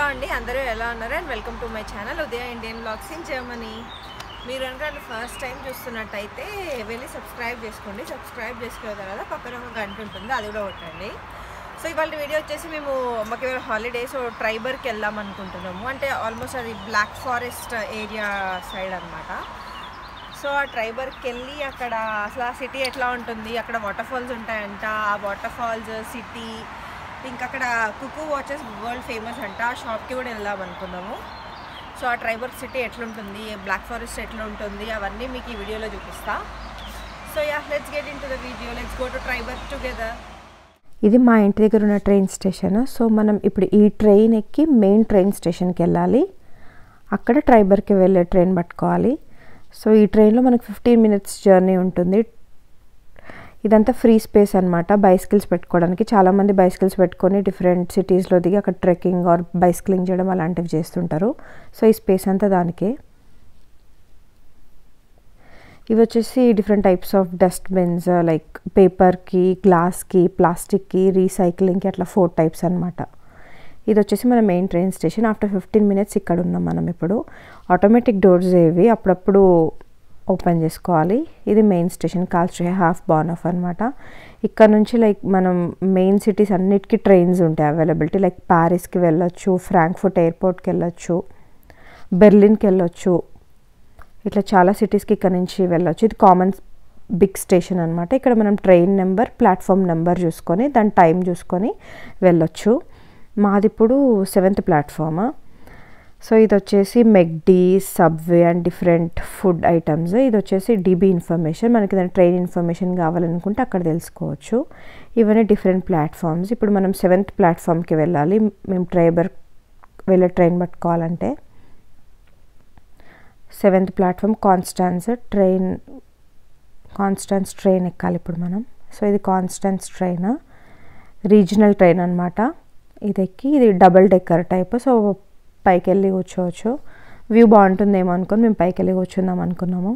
అండి అందరూ ఎలా ఉన్నారు and welcome to my channel Udaya Indian blogs in Germany మీరు కనుక ఫస్ట్ టైం చూస్తున్నట్టయితే వెళ్ళి సబ్స్క్రైబ్ చేసుకోండి సబ్స్క్రైబ్ చేసుకున్న తర్వాత పక్కన ఒక గంట ఉంటుంది అది కూడా కొట్టండి సో ఇవాళ వీడియో వచ్చేసి మేము మాకు ఇవాళ హాలిడేస్ ట్రైబర్కి వెళ్దాం అనుకుంటున్నాము అంటే ఆల్మోస్ట్ అది బ్లాక్ ఫారెస్ట్ ఏరియా సైడ్ అనమాట సో ఆ ట్రైబర్కి వెళ్ళి అక్కడ అసలు ఆ సిటీ ఎట్లా ఉంటుంది అక్కడ వాటర్ ఫాల్స్ ఉంటాయంట ఆ వాటర్ ఫాల్స్ సిటీ ఇంకా అక్కడ కుకు వాచెస్ వరల్డ్ ఫేమస్ అంట ఆ షాప్కి కూడా వెళ్దాం అనుకున్నాము సో ఆ ట్రైబర్ సిటీ ఎట్లుంటుంది బ్లాక్ ఫారెస్ట్ ఎట్లా ఉంటుంది అవన్నీ మీకు ఈ వీడియోలో చూపిస్తా so yeah let's get into the video let's go to Triberg together ఇది మా ఇంటి దగ్గర ఉన్న ట్రైన్ స్టేషన్ సో మనం ఇప్పుడు ఈ ట్రైన్ ఎక్కి మెయిన్ ట్రైన్ స్టేషన్కి వెళ్ళాలి అక్కడ ట్రైబర్కి వెళ్ళే ట్రైన్ పట్టుకోవాలి సో ఈ ట్రైన్లో మనకు ఫిఫ్టీన్ మినిట్స్ జర్నీ ఉంటుంది ఇదంతా ఫ్రీ స్పేస్ అనమాట బైసికల్స్ పెట్టుకోవడానికి చాలామంది బైసికల్స్ పెట్టుకొని డిఫరెంట్ సిటీస్లో దిగి అక్కడ ట్రెక్కింగ్ ఆర్ బైసికలింగ్ చేయడం అలాంటివి చేస్తుంటారు సో ఈ స్పేస్ అంతా దానికే ఇవి వచ్చేసి different types of dustbins like పేపర్కి గ్లాస్కి ప్లాస్టిక్కి రీసైక్లింగ్కి అట్లా ఫోర్ టైప్స్ అనమాట ఇది వచ్చేసి మన main train station after fifteen minutes ఇక్కడ ఉన్నాం మనం ఇప్పుడు ఆటోమేటిక్ డోర్స్ ఏవి అప్పుడప్పుడు ఓపెన్ చేసుకోవాలి ఇది main station Karlsruhe Hauptbahnhof అనమాట ఇక్కడ నుంచి లైక్ మనం మెయిన్ సిటీస్ అన్నిటికీ ట్రైన్స్ ఉంటాయి అవైలబిలిటీ లైక్ ప్యారిస్కి వెళ్ళొచ్చు ఫ్రాంక్ఫర్ట్ ఎయిర్పోర్ట్కి వెళ్ళొచ్చు బెర్లిన్కి వెళ్ళొచ్చు ఇట్లా చాలా సిటీస్కి ఇక్కడ నుంచి వెళ్ళొచ్చు ఇది కామన్ బిగ్ స్టేషన్ అనమాట ఇక్కడ మనం ట్రైన్ నెంబర్ ప్లాట్ఫామ్ నెంబర్ చూసుకొని దాని టైం చూసుకొని వెళ్ళొచ్చు మాది ఇప్పుడు సెవెంత్ ప్లాట్ఫామ్ సో ఇది వచ్చేసి McD Subway and different food items ఇది వచ్చేసి డిబి ఇన్ఫర్మేషన్ మనకి ఏదైనా ట్రైన్ ఇన్ఫర్మేషన్ కావాలనుకుంటే అక్కడ తెలుసుకోవచ్చు ఇవన్నీ డిఫరెంట్ ప్లాట్ఫామ్స్ ఇప్పుడు మనం సెవెంత్ ప్లాట్ఫామ్కి వెళ్ళాలి మేము ట్రైబర్ వెళ్ళే ట్రైన్ పట్టుకోవాలంటే seventh platform Konstanz train Konstanz train ఎక్కాలి ఇప్పుడు మనం సో ఇది కాన్స్టాన్స్ ట్రైన్ రీజనల్ ట్రైన్ అనమాట ఇది ఎక్కి ఇది డబల్ డెక్కర్ టైప్ సో పైకి వెళ్ళి కూర్చోవచ్చు వ్యూ బాగుంటుందేమో అనుకొని మేము పైకి వెళ్ళి కూర్చుందాం అనుకున్నాము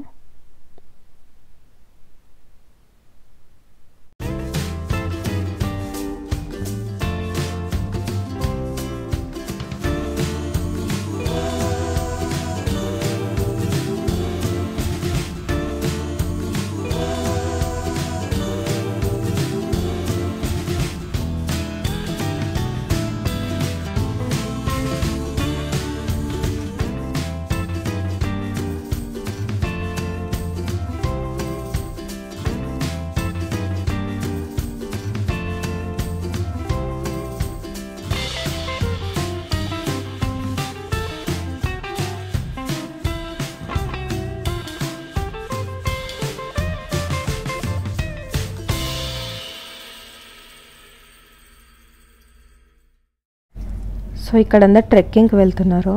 సో ఇక్కడ అందరు ట్రెక్కింగ్కి వెళ్తున్నారు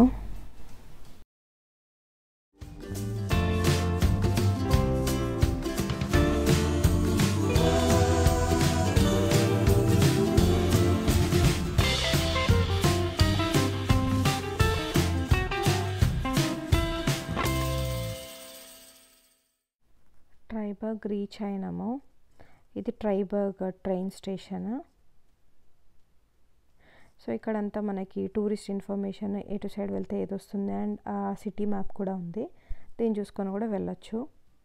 ట్రైబర్గ్ రీచ్ అయినాము ఇది ట్రైబర్గ్ ట్రైన్ స్టేషన్ సో ఇక్కడంతా మనకి టూరిస్ట్ ఇన్ఫర్మేషన్ ఎటు సైడ్ వెళ్తే ఏది వస్తుంది అండ్ ఆ సిటీ మ్యాప్ కూడా ఉంది దీన్ని చూసుకొని కూడా వెళ్ళొచ్చు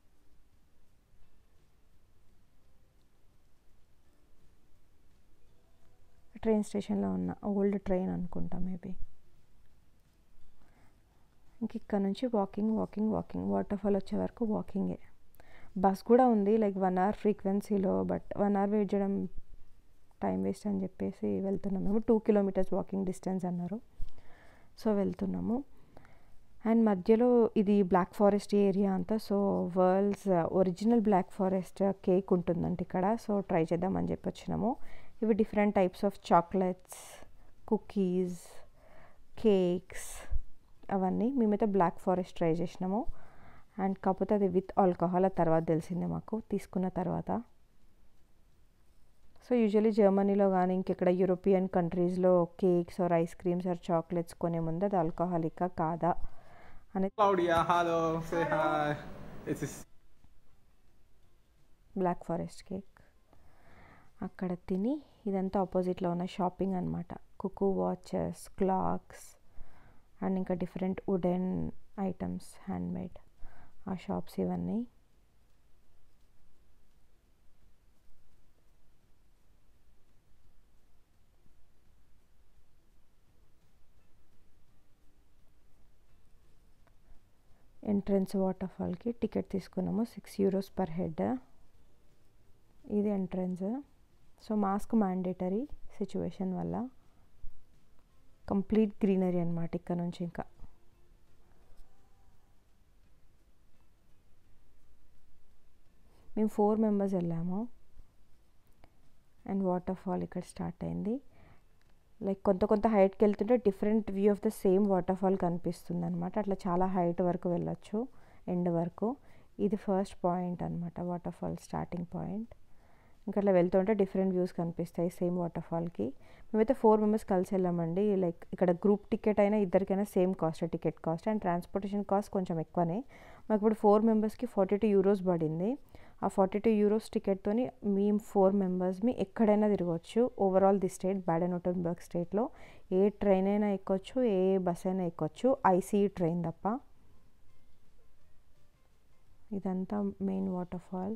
ట్రైన్ స్టేషన్లో ఉన్న ఓల్డ్ ట్రైన్ అనుకుంటా మేబీ ఇంక ఇక్కడ నుంచి walking walking walking waterfall వచ్చే వరకు వాకింగే బస్ కూడా ఉంది లైక్ వన్ అవర్ ఫ్రీక్వెన్సీలో బట్ వన్ అవర్ వెయిట్ చేయడం టైం వేస్ట్ అని చెప్పేసి వెళ్తున్నాం మేము టూ కిలోమీటర్స్ వాకింగ్ డిస్టెన్స్ అన్నారు సో వెళ్తున్నాము అండ్ మధ్యలో ఇది బ్లాక్ ఫారెస్ట్ ఏరియా అంతా so world's original Black Forest cake ఉంటుందంట ఇక్కడ సో ట్రై చేద్దామని చెప్పి వచ్చినాము ఇవి different types of chocolates cookies cakes అవన్నీ మేమైతే బ్లాక్ ఫారెస్ట్ ట్రై చేసినాము అండ్ కాకపోతే అది విత్ ఆల్కహాల్ ఆ తర్వాత తెలిసిందే మాకు తీసుకున్న తర్వాత సో యూజువలీ జర్మనీలో కానీ ఇంకెక్కడ యూరోపియన్ కంట్రీస్లో cakes or ice creams or chocolates కొనే ముందు అది ఆల్కహాలికా కాదా అనేది Claudia, hello, say hi. It is Black Forest cake అక్కడ తిని ఇదంతా ఆపోజిట్లో ఉన్న షాపింగ్ అనమాట కుకు వాచెస్ క్లాక్స్ అండ్ ఇంకా డిఫరెంట్ వుడెన్ ఐటమ్స్ హ్యాండ్మేడ్ ఆ షాప్స్ ఇవన్నీ ఎంట్రన్స్ వాటర్ ఫాల్కి టికెట్ తీసుకున్నాము సిక్స్ యూరోస్ పర్ హెడ్ ఇది entrance so mask mandatory situation వల్ల కంప్లీట్ గ్రీనరీ అనమాట ఇక్కడ నుంచి ఇంకా మేము ఫోర్ మెంబర్స్ వెళ్ళాము అండ్ వాటర్ ఫాల్ ఇక్కడ స్టార్ట్ అయింది లైక్ కొంత కొంత హైట్కి వెళ్తుంటే different view of the same water fall కనిపిస్తుంది అనమాట అట్లా చాలా హైట్ వరకు వెళ్ళొచ్చు ఎండ్ వరకు ఇది ఫస్ట్ పాయింట్ అనమాట వాటర్ ఫాల్ స్టార్టింగ్ పాయింట్ ఇంకా అట్లా వెళ్తుంటే డిఫరెంట్ వ్యూస్ కనిపిస్తాయి సేమ్ వాటర్ ఫాల్కి మేమైతే ఫోర్ మెంబర్స్ కలిసి వెళ్ళామండి లైక్ ఇక్కడ గ్రూప్ టికెట్ అయినా ఇద్దరికైనా same cost ticket cost and transportation cost కొంచెం ఎక్కువనే మాకు ఇప్పుడు ఫోర్ మెంబర్స్కి ఫార్టీ టూ యూరోస్ పడింది ఆ ఫార్టీ టూ యూరోస్ టికెట్తో మేము ఫోర్ మెంబర్స్మి ఎక్కడైనా తిరగవచ్చు ఓవరాల్ ది స్టేట్ బ్యాడెనోటన్బర్గ్ స్టేట్లో ఏ ట్రైన్ అయినా ఎక్కొచ్చు ఏ బస్ అయినా ఎక్కొచ్చు ఐసీఈ ట్రైన్ తప్ప ఇదంతా main waterfall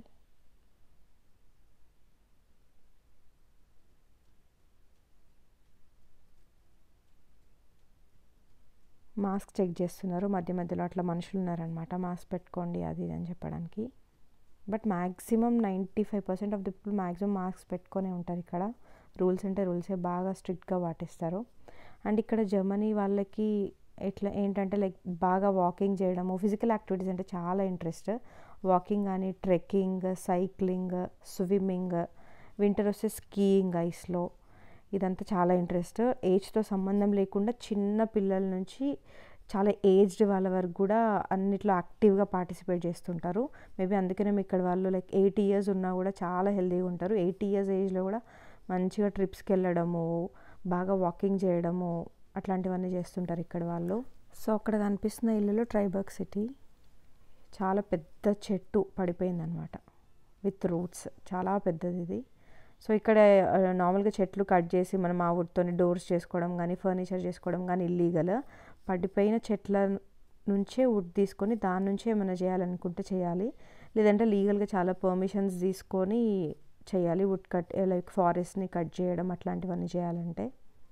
mask check చేస్తున్నారు మధ్య మధ్యలో అట్లా మనుషులు ఉన్నారనమాట మాస్క్ పెట్టుకోండి అది ఇది అని చెప్పడానికి but maximum ninety five percent of the people maximum mask పెట్టుకొనే ఉంటారు ఇక్కడ రూల్స్ అంటే రూల్సే బాగా స్ట్రిక్ట్గా పాటిస్తారు అండ్ ఇక్కడ జర్మనీ వాళ్ళకి ఎట్లా ఏంటంటే లైక్ బాగా వాకింగ్ చేయడము ఫిజికల్ యాక్టివిటీస్ అంటే చాలా ఇంట్రెస్ట్ వాకింగ్ కానీ ట్రెక్కింగ్ సైక్లింగ్ స్విమ్మింగ్ వింటర్ వస్తే స్కీయింగ్ ఐస్లో ఇదంతా చాలా ఇంట్రెస్ట్ ఏజ్తో సంబంధం లేకుండా చిన్న పిల్లల నుంచి చాలా ఏజ్డ్ వాళ్ళ వరకు కూడా అన్నిట్లో యాక్టివ్గా పార్టిసిపేట్ చేస్తుంటారు మేబీ అందుకనే ఇక్కడ వాళ్ళు లైక్ ఎయిటీ ఇయర్స్ ఉన్నా కూడా చాలా హెల్తీగా ఉంటారు ఎయిటీ ఇయర్స్ ఏజ్లో కూడా మంచిగా ట్రిప్స్కి వెళ్ళడము బాగా వాకింగ్ చేయడము అట్లాంటివన్నీ చేస్తుంటారు ఇక్కడ వాళ్ళు సో అక్కడ కనిపిస్తున్న ఇల్లులో ట్రైబర్గ్ సిటీ చాలా పెద్ద చెట్టు పడిపోయిందనమాట విత్ రూట్స్ చాలా పెద్దది ఇది సో ఇక్కడ నార్మల్గా చెట్లు కట్ చేసి మనం ఆ వుడ్తో డోర్స్ చేసుకోవడం కానీ ఫర్నిచర్ చేసుకోవడం కానీ ఇల్లీగల్ పడిపోయిన చెట్ల నుంచే వుడ్ తీసుకొని దాని నుంచే ఏమైనా చేయాలనుకుంటే చేయాలి లేదంటే లీగల్గా చాలా పర్మిషన్స్ తీసుకొని చేయాలి వుడ్ కట్ లైక్ ఫారెస్ట్ని కట్ చేయడం అట్లాంటివన్నీ చేయాలంటే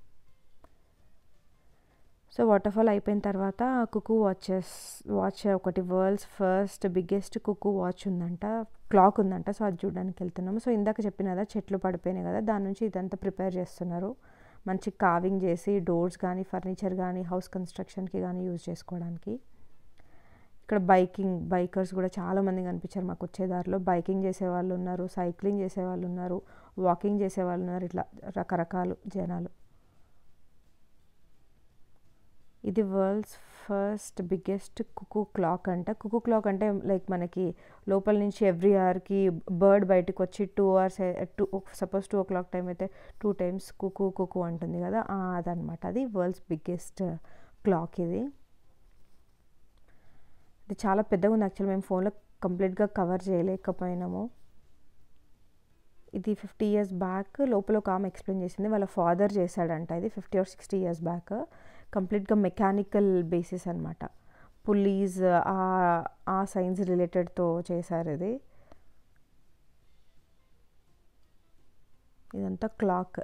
సో వాటర్ ఫాల్ అయిపోయిన తర్వాత కుకు వాచెస్ వాచ్ ఒకటి world's first biggest cuckoo watch ఉందంట క్లాక్ ఉందంట సో అది చూడడానికి వెళ్తున్నాము సో ఇందాక చెప్పిన కదా చెట్లు పడిపోయినాయి కదా దాని నుంచి ఇదంతా ప్రిపేర్ చేస్తున్నారు మంచి కావింగ్ చేసి డోర్స్ కానీ ఫర్నిచర్ కానీ హౌస్ కన్స్ట్రక్షన్కి కానీ యూజ్ చేసుకోవడానికి ఇక్కడ బైకింగ్ బైకర్స్ కూడా చాలామంది కనిపించారు మాకు వచ్చేదారిలో బైకింగ్ చేసే వాళ్ళు ఉన్నారు సైక్లింగ్ చేసే వాళ్ళు ఉన్నారు వాకింగ్ చేసే వాళ్ళు ఉన్నారు ఇట్లా రకరకాలు జనాలు ఇది world's first biggest cuckoo clock అంట కుకు క్లాక్ అంటే లైక్ మనకి లోపల నుంచి ఎవ్రీ అవర్కి బర్డ్ బయటకు వచ్చి two hours two suppose two o'clock time అయితే టూ టైమ్స్ కుకు కుకు అంటుంది కదా అదనమాట అది వరల్డ్స్ బిగ్గెస్ట్ క్లాక్ ఇది ఇది చాలా పెద్దగా ఉంది యాక్చువల్ మేము ఫోన్లో కంప్లీట్గా కవర్ చేయలేకపోయినాము ఇది ఫిఫ్టీ ఇయర్స్ బ్యాక్ లోపల ఒక ఆమె ఎక్స్ప్లెయిన్ చేసింది వాళ్ళ ఫాదర్ చేశాడంట ఇది fifty or sixty years back కంప్లీట్గా మెకానికల్ బేసిస్ అనమాట పులీస్ ఆ సైన్స్ రిలేటెడ్తో చేశారు ఇది ఇదంతా క్లాక్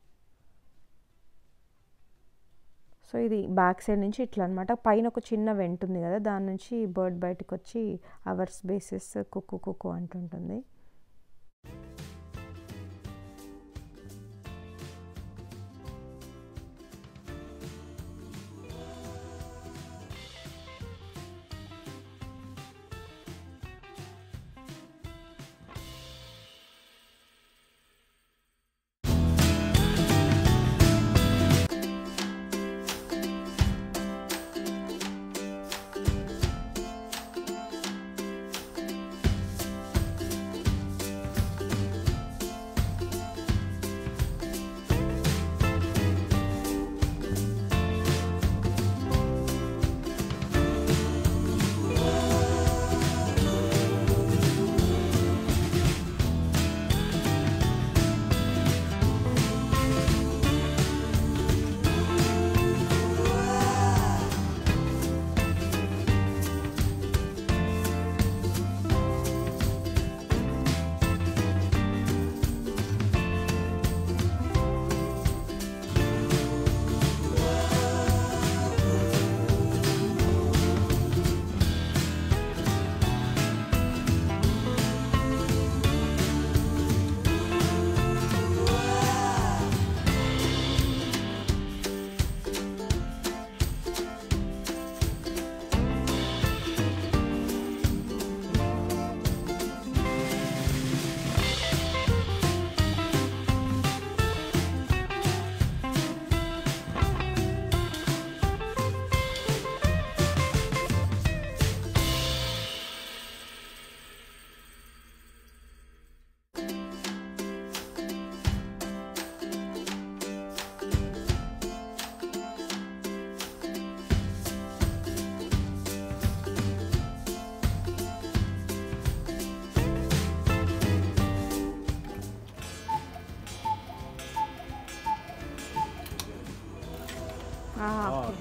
సో ఇది బ్యాక్ సైడ్ నుంచి ఇట్లా అనమాట పైన ఒక చిన్న వెంట్ ఉంది కదా దాని నుంచి బర్డ్ బయటకు వచ్చి అవర్స్ బేసిస్ కుక్కు కుక్కు అంటుంటుంది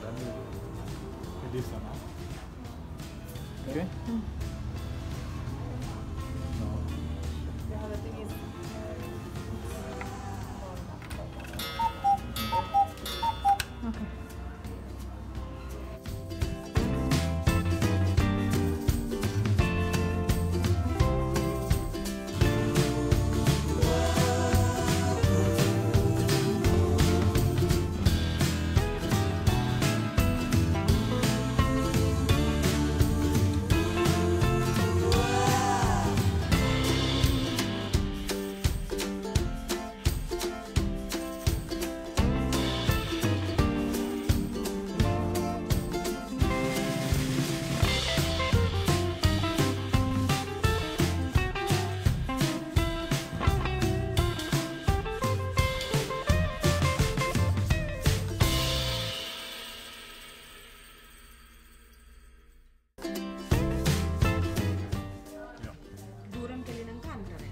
Then you reduce the amount. Okay? No. Okay Yeah. దూరంకి వెళ్ళినాక అంటారు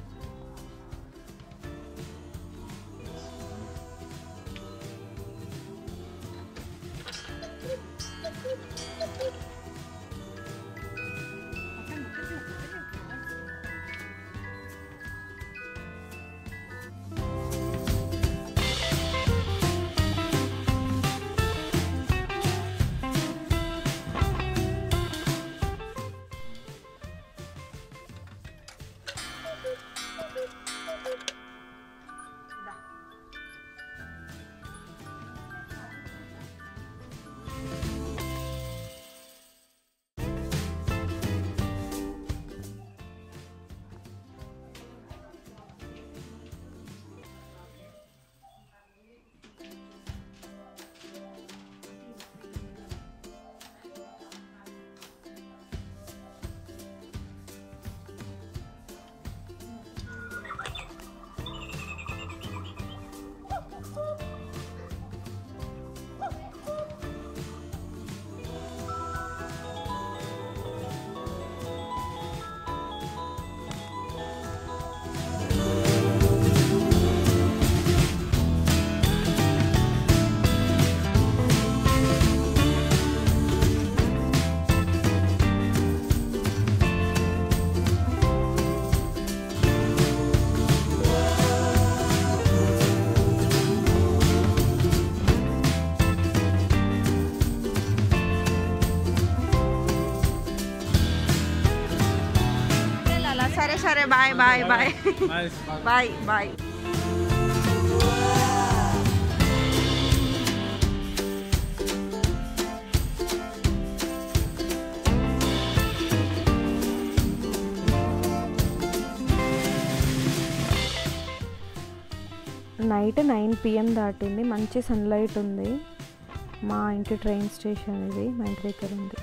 అలా సరే సరే bye bye bye Nice. Bye. Bye bye night nine PM దాటింది మంచి సన్లైట్ ఉంది మా ఇంటి ట్రైన్ స్టేషన్ ఇది మా ఇంటి దగ్గర ఉంది